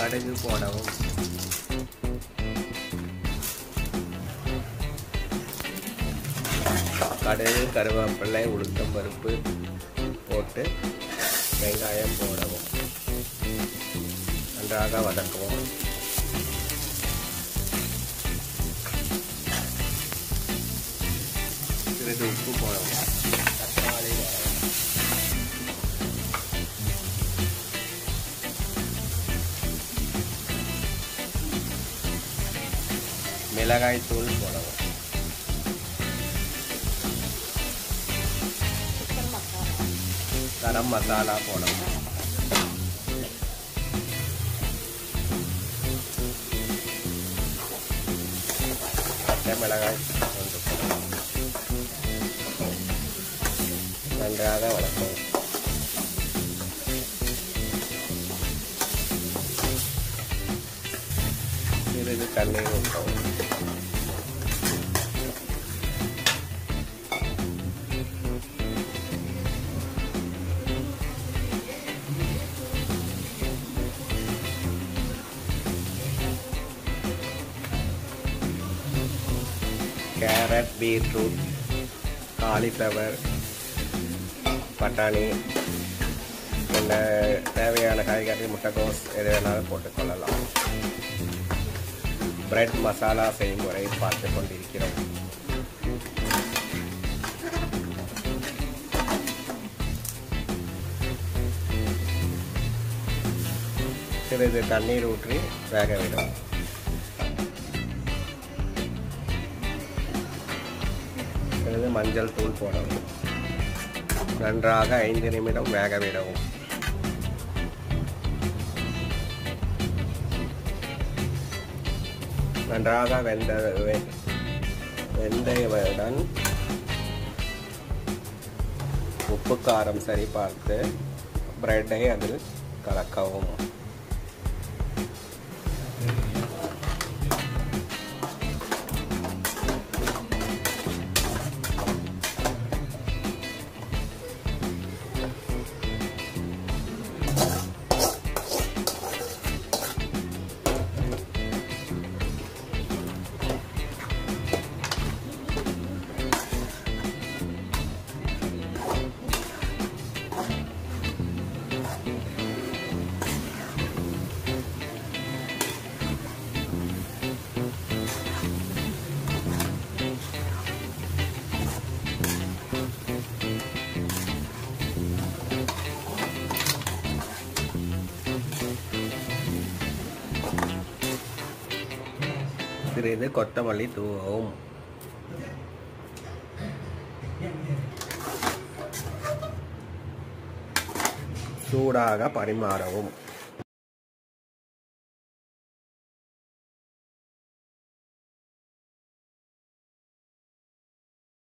கடுகு போடவும் கடுகு கருவேப்பிள்ளை உளுத்தம் பருப்பு போட்டு வெங்காயம் போடவும் நன்றாக வதக்குவோம் சிறிது உப்பு போடவும் தக்காளி போடவும் மிளகாய் தூள் போடவும் சிக்கன் மசாலா கரம் மசாலா போடவும் பச்சை மிளகாய் ஒன்று போடவும் நன்றாக வளர்க்கவும் சிறிது தண்ணீர் ஊற்றவும் கேரட் பீட்ரூட் காலிஃப்ளவர் பட்டாணி இந்த தேவையான காய்கறி முட்டைக்கோஸ் எது வேணாலும் போட்டுக்கொள்ளலாம் பிரெட் மசாலா செய்முறை பார்த்து கொண்டிருக்கிறோம் சிறிது தண்ணீர் ஊற்றி வேக விடும் சிறிது மஞ்சள் தூள் போடவும் நன்றாக ஐந்து நிமிடம் வேக விடவும் நன்றாக வெந்த வெ- வெந்தயவுடன் உப்பு காரம் சரி பார்த்து பிரெட்டை அதில் கலக்கவும் சிறிது கொத்தமல்லி தூவவும் சூடாக பரிமாறவும்